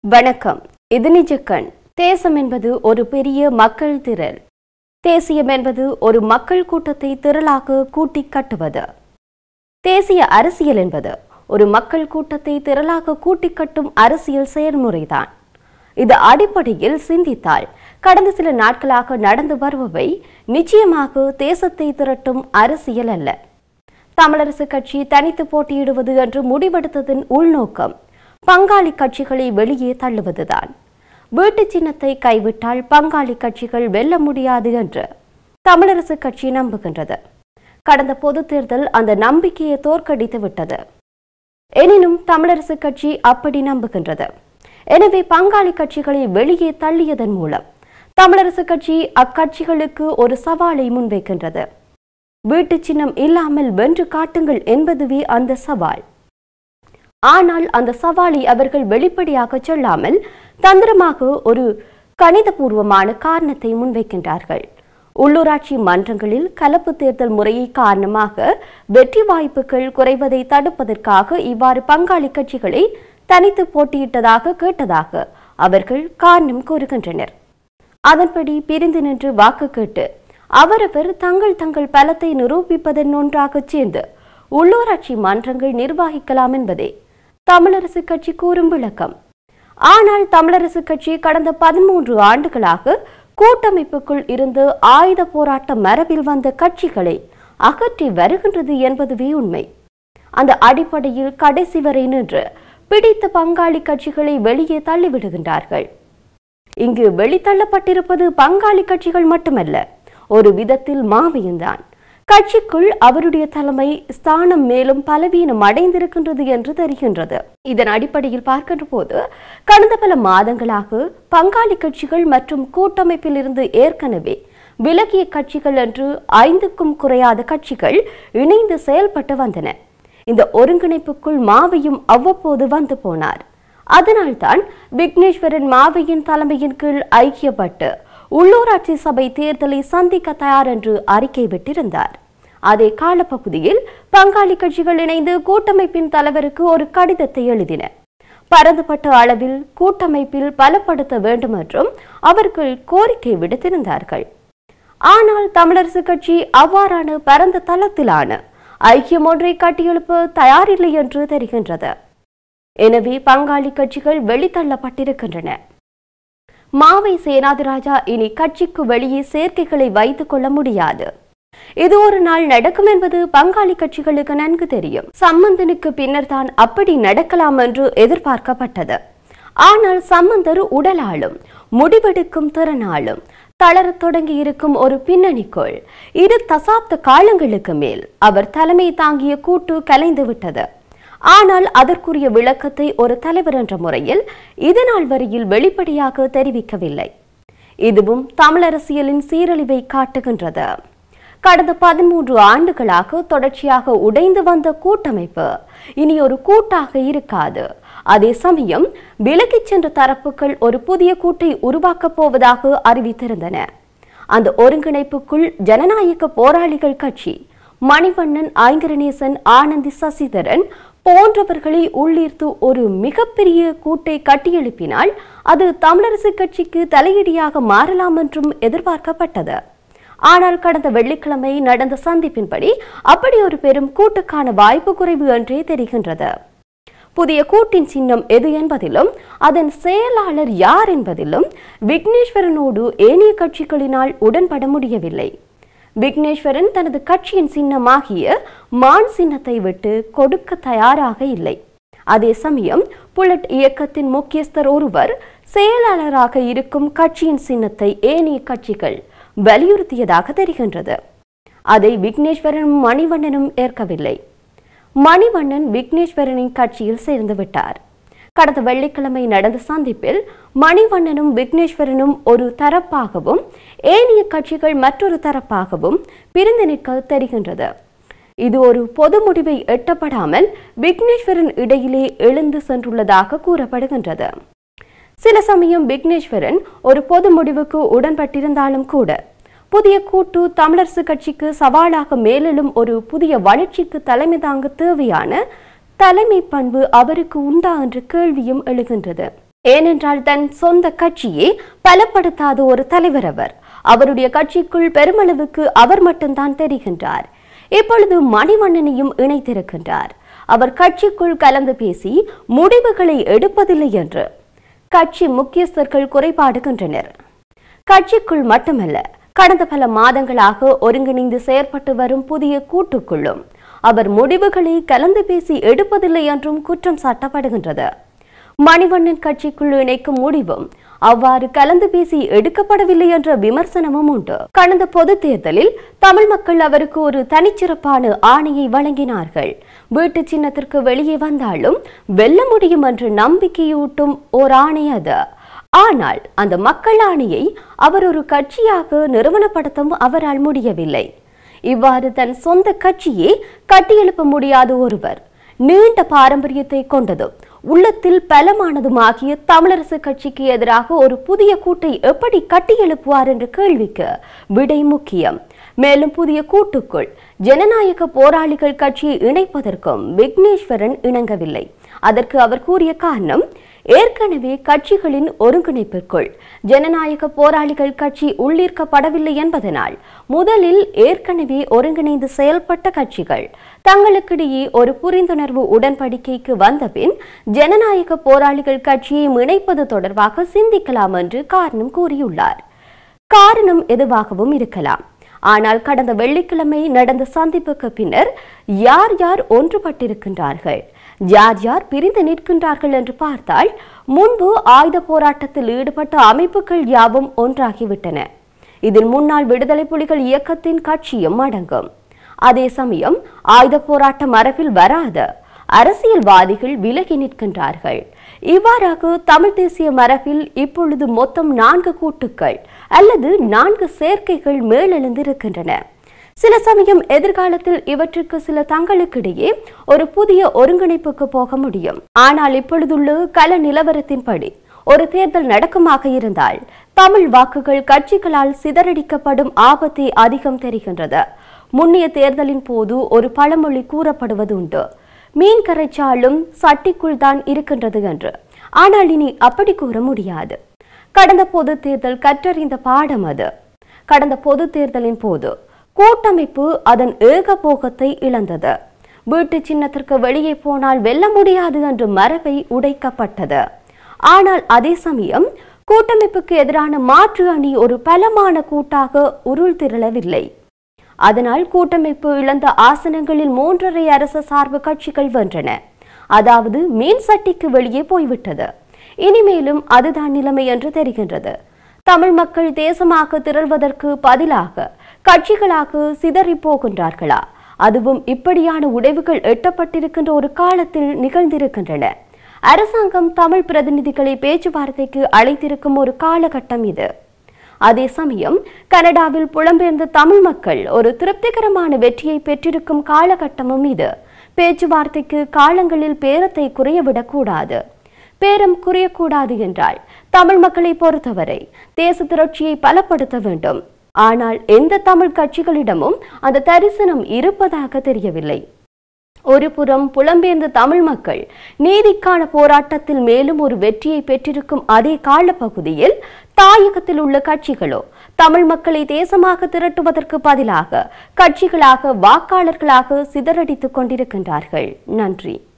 வணக்கம் இது நிஜக்கண் தேசம் என்பது ஒரு பெரிய மக்கள் திரள் தேசியம் என்பது ஒரு மக்கள் கூட்டத்தை திரளாக கூட்டிக் கட்டுவது தேசிய அரசியல் என்பது ஒரு மக்கள் கூட்டத்தை திரளாக கூட்டிக் கட்டும் அரசியல் செயல்முறைதான் இது அடிப்படையில் சிந்தித்தால் கடந்த சில நாட்களாக நடந்து வருபவை நிச்சயமாக தேசத்தை திரட்டும் அரசியல் அல்ல தமிழரசு கட்சி தனித்து போட்டியிடுவது என்று முடிவெடுத்ததன் உள்நோக்கம் பங்காளி கட்சிகளை வெளியே தள்ளுவதுதான் வீட்டு சின்னத்தை கைவிட்டால் பங்காளி கட்சிகள் வெல்ல முடியாது என்று தமிழரசு கட்சி நம்புகின்றது கடந்த பொதுத் தேர்தல் அந்த நம்பிக்கையை தோற்கடித்து விட்டது எனினும் தமிழரசு கட்சி அப்படி நம்புகின்றது எனவே பங்காளி கட்சிகளை வெளியே தள்ளியதன் மூலம் தமிழரசு கட்சி அக்கட்சிகளுக்கு ஒரு சவாலை முன்வைக்கின்றது வீட்டு சின்னம் இல்லாமல் வென்று காட்டுங்கள் என்பதுவே அந்த சவால் ஆனால் அந்த சவாலை அவர்கள் வெளிப்படையாக சொல்லாமல் தந்திரமாக ஒரு கணிதபூர்வமான காரணத்தை முன்வைக்கின்றார்கள் உள்ளூராட்சி மன்றங்களில் கலப்பு தேர்தல் முறையை காரணமாக வெற்றி வாய்ப்புகள் குறைவதை தடுப்பதற்காக இவ்வாறு பங்காளி கட்சிகளை தனித்து போட்டியிட்டதாக கேட்டதாக அவர்கள் காரணம் கூறுகின்றனர் அதன்படி பிரிந்து நின்று வாக்கு கேட்டு அவரவர் தங்கள் தங்கள் பலத்தை நிரூபிப்பதன் ஒன்றாக சேர்ந்து உள்ளூராட்சி மன்றங்கள் நிர்வகிக்கலாம் என்பதே தமிழரசு கட்சி கூறும் விளக்கம் ஆனால் தமிழரசு கட்சி கடந்த பதிமூன்று ஆண்டுகளாக கூட்டமைப்புக்குள் இருந்து ஆயுத போராட்ட மரபில் வந்த கட்சிகளை அகற்றி வருகின்றது என்பதுவே உண்மை அந்த அடிப்படையில் கடைசி வரை நின்று பிடித்த பங்காளி கட்சிகளை வெளியே தள்ளிவிடுகின்றார்கள் இங்கு வெளித்தள்ளப்பட்டிருப்பது பங்காளி கட்சிகள் மட்டுமல்ல ஒரு விதத்தில் மாவியம்தான் கட்சிக்குள் அவருடைய தலைமை ஸ்தானம் மேலும் பலவீனம் அடைந்திருக்கின்றது என்று தெரிகின்றது இதன் அடிப்படையில் பார்க்கின்ற போது கடந்த பல மாதங்களாக பங்காளி கட்சிகள் மற்றும் கூட்டமைப்பில் இருந்து ஏற்கனவே விலகிய கட்சிகள் என்று ஐந்துக்கும் குறையாத கட்சிகள் இணைந்து செயல்பட்டு வந்தன இந்த ஒருங்கிணைப்புக்குள் மாவையும் அவ்வப்போது வந்து போனார் அதனால்தான் விக்னேஸ்வரன் மாவையின் தலைமையின் கீழ் ஐக்கியப்பட்டு உள்ளூராட்சி சபை தேர்தலை சந்திக்க தயார் என்று அறிக்கை விட்டிருந்தார் அதே காலப்பகுதியில் பங்காளி கட்சிகள் இணைந்து கூட்டமைப்பின் தலைவருக்கு ஒரு கடிதத்தை எழுதின பரந்துபட்ட அளவில் கூட்டமைப்பில் பலப்படுத்த வேண்டும் என்றும் அவர்கள் கோரிக்கை விடுத்திருந்தார்கள் ஆனால் தமிழரசு கட்சி அவ்வாறான பரந்த தளத்திலான ஐக்கியம் ஒன்றை கட்டியெழுப்ப தயாரில்லை என்று தெரிகின்றது எனவே பங்காளி கட்சிகள் வெளித்தள்ளப்பட்டிருக்கின்றன மாவை சேனாதிராஜா இனி கட்சிக்கு வெளியே சேர்க்கைகளை வைத்துக் கொள்ள முடியாது இது ஒரு நாள் நடக்கும் என்பது பங்காளி கட்சிகளுக்கு நன்கு தெரியும் சம்பந்தனுக்கு பின்னர் தான் அப்படி நடக்கலாம் என்று எதிர்பார்க்கப்பட்டது ஆனால் சம்பந்தர் உடலாலும் முடிவெடுக்கும் திறனாலும் தளரத் தொடங்கி இருக்கும் ஒரு பின்னணிக்குள் இரு தசாப்த காலங்களுக்கு மேல் அவர் தலைமை தாங்கிய கூட்டு கலைந்து விட்டது ஆனால் அதற்குரிய விளக்கத்தை ஒரு தலைவர் என்ற முறையில் இதுநாள் வரையில் வெளிப்படையாக தெரிவிக்கவில்லை இதுவும் தமிழரசியலின் சீரழிவை காட்டுகின்றது கடந்த பதிமூன்று ஆண்டுகளாக தொடர்ச்சியாக உடைந்து வந்த கூட்டமைப்பு இனி ஒரு கூட்டாக இருக்காது அதே சமயம் விலகிச் சென்ற தரப்புகள் ஒரு புதிய கூட்டை உருவாக்கப் போவதாக அறிவித்திருந்தன அந்த ஒருங்கிணைப்புக்குள் ஜனநாயக போராளிகள் கட்சி மணிவண்ணன் ஐங்கரநேசன் ஆனந்தி சசிதரன் போன்றவர்களை உள்ளீர்த்து ஒரு மிகப்பெரிய கூட்டை கட்டியெழுப்பினால் அது தமிழரசு கட்சிக்கு தலையீடியாக மாறலாம் என்றும் எதிர்பார்க்கப்பட்டது ஆனால் கடந்த வெள்ளிக்கிழமை நடந்த சந்திப்பின்படி அப்படி ஒரு பெரும் கூட்டுக்கான வாய்ப்பு குறைவு என்றே தெரிகின்றது புதிய கூட்டின் சின்னம் எது என்பதிலும் அதன் செயலாளர் யார் என்பதிலும் விக்னேஸ்வரனோடு ஏனைய கட்சிகளினால் உடன்பட முடியவில்லை விக்னேஸ்வரன் தனது கட்சியின் சின்னமாகிய மான் சின்னத்தை விட்டு கொடுக்க தயாராக இல்லை அதே சமயம் புல்லட் இயக்கத்தின் முக்கியஸ்தர் ஒருவர் செயலாளராக இருக்கும் கட்சியின் சின்னத்தை ஏனைய கட்சிகள் வலியுறுத்தியதாக தெரிகின்றது அதை விக்னேஸ்வரனும் மணிவண்ணனும் ஏற்கவில்லை மணிவண்ணன் விக்னேஸ்வரனின் கட்சியில் சேர்ந்து விட்டார் கடந்த வெள்ளிக்கிழமை நடந்த சந்திப்பில் மணிவண்ணனும் விக்னேஸ்வரனும் ஒரு தரப்பாகவும் ஏனைய கட்சிகள் மற்றொரு தரப்பாகவும் பிரிந்து நிற்க தெரிகின்றது இது ஒரு பொது முடிவை எட்டப்படாமல் விக்னேஸ்வரன் இடையிலே எழுந்து சென்றுள்ளதாக கூறப்படுகின்றது சில சமயம் விக்னேஸ்வரன் ஒரு பொது முடிவுக்கு உடன்பட்டிருந்தாலும் கூட புதிய கூட்டு தமிழரசு கட்சிக்கு சவாலாக மேலெழும் ஒரு புதிய வளர்ச்சிக்கு தலைமை தாங்க தேவையான தலைமை பண்பு அவருக்கு உண்டா என்ற கேள்வியும் எழுகின்றது ஏனென்றால் தன் சொந்த கட்சியை பலப்படுத்தாத ஒரு தலைவர் அவர் அவருடைய கட்சிக்குள் பெருமளவுக்கு அவர் மட்டும்தான் தெரிகின்றார் இப்பொழுது மணிவண்ணனையும் இணைத்திருக்கின்றார் அவர் கட்சிக்குள் கலந்து பேசி முடிவுகளை எடுப்பதில்லை என்று கட்சி முக்கியஸ்தர்கள் குறைபாடுகின்றனர் கட்சிக்குள் மட்டுமல்ல கடந்த பல மாதங்களாக ஒருங்கிணைந்து செயற்பட்டு வரும் புதிய கூட்டுக்குள்ளும் அவர் முடிவுகளை கலந்து பேசி எடுப்பதில்லை என்றும் குற்றம் சாட்டப்படுகின்றது மணிவண்ணன் கட்சிக்குள் இணைக்கும் முடிவும் அவ்வாறு கலந்து பேசி எடுக்கப்படவில்லை என்ற விமர்சனமும் உண்டு கடந்த பொது தேர்தலில் தமிழ் மக்கள் அவருக்கு ஒரு தனிச்சிறப்பான ஆணையை வழங்கினார்கள் வீட்டு சின்னத்திற்கு வெளியே வந்தாலும் வெல்ல முடியும் என்ற நம்பிக்கையூட்டும் ஓர் ஆணை அது ஆனால் அந்த மக்கள் ஆணையை அவர் ஒரு கட்சியாக நிறுவனப்படுத்தவும் அவரால் முடியவில்லை இவ்வாறு தன் சொந்த கட்சியை கட்டியெழுப்ப முடியாத ஒருவர் நீண்ட பாரம்பரியத்தை கொண்டதும் உள்ளத்தில் பலமானதுமாகிய தமிழரசு கட்சிக்கு எதிராக ஒரு புதிய கூட்டை எப்படி கட்டியெழுப்புவார் என்ற கேள்விக்கு விடை முக்கியம் மேலும் புதிய கூட்டுக்குள் ஜனநாயக போராளிகள் கட்சியை இணைப்பதற்கும் விக்னேஸ்வரன் இணங்கவில்லை அதற்கு அவர் கூறிய காரணம் ஏற்கனவே கட்சிகளின் ஒருங்கிணைப்பிற்குள் ஜனநாயக போராளிகள் கட்சி உள்ளீர்க்கப்படவில்லை என்பதனால் முதலில் ஏற்கனவே ஒருங்கிணைந்து செயல்பட்ட கட்சிகள் தங்களுக்கிடையே ஒரு புரிந்துணர்வு உடன்படிக்கைக்கு வந்தபின் ஜனநாயக போராளிகள் கட்சியை இணைப்பது தொடர்பாக சிந்திக்கலாம் என்று காரணம் கூறியுள்ளார் காரணம் எதுவாகவும் இருக்கலாம் ஆனால் கடந்த வெள்ளிக்கிழமை நடந்த சந்திப்புக்கு பின்னர் யார் யார் ஒன்றுபட்டிருக்கின்றார்கள் யார் யார் பிரிந்து நிற்கின்றார்கள் என்று பார்த்தால் முன்பு ஆயுத போராட்டத்தில் ஈடுபட்ட அமைப்புகள் யாவும் ஒன்றாகிவிட்டன இதில் முன்னாள் விடுதலை புலிகள் இயக்கத்தின் கட்சியும் அடங்கும் அதே சமயம் ஆயுத போராட்ட மரபில் வராத அரசியல்வாதிகள் விலகி நிற்கின்றார்கள் இவ்வாறாக தமிழ் தேசிய மரபில் இப்பொழுது மொத்தம் நான்கு கூட்டுக்கள் அல்லது நான்கு சேர்க்கைகள் மேலெழுந்திருக்கின்றன சில சமயம் எதிர்காலத்தில் இவற்றுக்கு சில தங்களுக்கிடையே ஒரு புதிய ஒருங்கிணைப்புக்கு போக முடியும் ஆனால் இப்பொழுதுள்ள கள நிலவரத்தின்படி ஒரு தேர்தல் நடக்குமாக இருந்தால் தமிழ் வாக்குகள் கட்சிகளால் சிதறடிக்கப்படும் ஆபத்தை அதிகம் தெரிகின்றது முன்னைய தேர்தலின் போது ஒரு பழமொழி கூறப்படுவது உண்டு மீன் கரைச்சாலும் சட்டிக்குள் தான் இருக்கின்றது என்று ஆனால் இனி அப்படி கூற முடியாது கடந்த பொது தேர்தல் கற்றறிந்த பாடம் அது கடந்த பொது தேர்தலின் போது கூட்டமைப்பு அதன் ஏகபோகத்தை இழந்தது வீட்டு சின்னத்திற்கு வெளியே போனால் வெல்ல முடியாது என்ற மரபை உடைக்கப்பட்டது ஆனால் அதே சமயம் கூட்டமைப்புக்கு எதிரான மாற்று அணி ஒரு பலமான கூட்டாக உருள் திரளவில்லை அதனால் கூட்டமைப்பு இழந்த ஆசனங்களில் மூன்றரை அரச சார்பு கட்சிகள் வென்றன அதாவது மீன் சட்டிக்கு வெளியே போய்விட்டது இனிமேலும் அதுதான் நிலைமை என்று தெரிகின்றது தமிழ் மக்கள் தேசமாக திரள்வதற்கு பதிலாக கட்சிகளாக சிதறி போகின்றார்களா அதுவும் இப்படியான உடைவுகள் எட்டப்பட்டிருக்கின்ற ஒரு காலத்தில் நிகழ்ந்திருக்கின்றன அரசாங்கம் தமிழ் பிரதிநிதிகளை பேச்சுவார்த்தைக்கு அழைத்திருக்கும் ஒரு காலகட்டம் இது அதே சமயம் கனடாவில் புலம்பெயர்ந்த தமிழ் மக்கள் ஒரு திருப்திகரமான வெற்றியை பெற்றிருக்கும் காலகட்டமும் இது பேச்சுவார்த்தைக்கு காலங்களில் பேரத்தை குறையவிடக்கூடாது பேரம் குறையக்கூடாது என்றால் தமிழ் மக்களை பொறுத்தவரை தேச திரட்சியை பலப்படுத்த வேண்டும் ஆனால் எந்த தமிழ் கட்சிகளிடமும் அந்த தரிசனம் இருப்பதாக தெரியவில்லை ஒரு புறம் புலம்பெயர்ந்த தமிழ் மக்கள் நீதிக்கான போராட்டத்தில் மேலும் ஒரு வெற்றியை பெற்றிருக்கும் அதே காலப்பகுதியில் தாயகத்தில் உள்ள கட்சிகளோ தமிழ் மக்களை தேசமாக திரட்டுவதற்கு பதிலாக கட்சிகளாக வாக்காளர்களாக சிதறடித்துக் கொண்டிருக்கின்றார்கள் நன்றி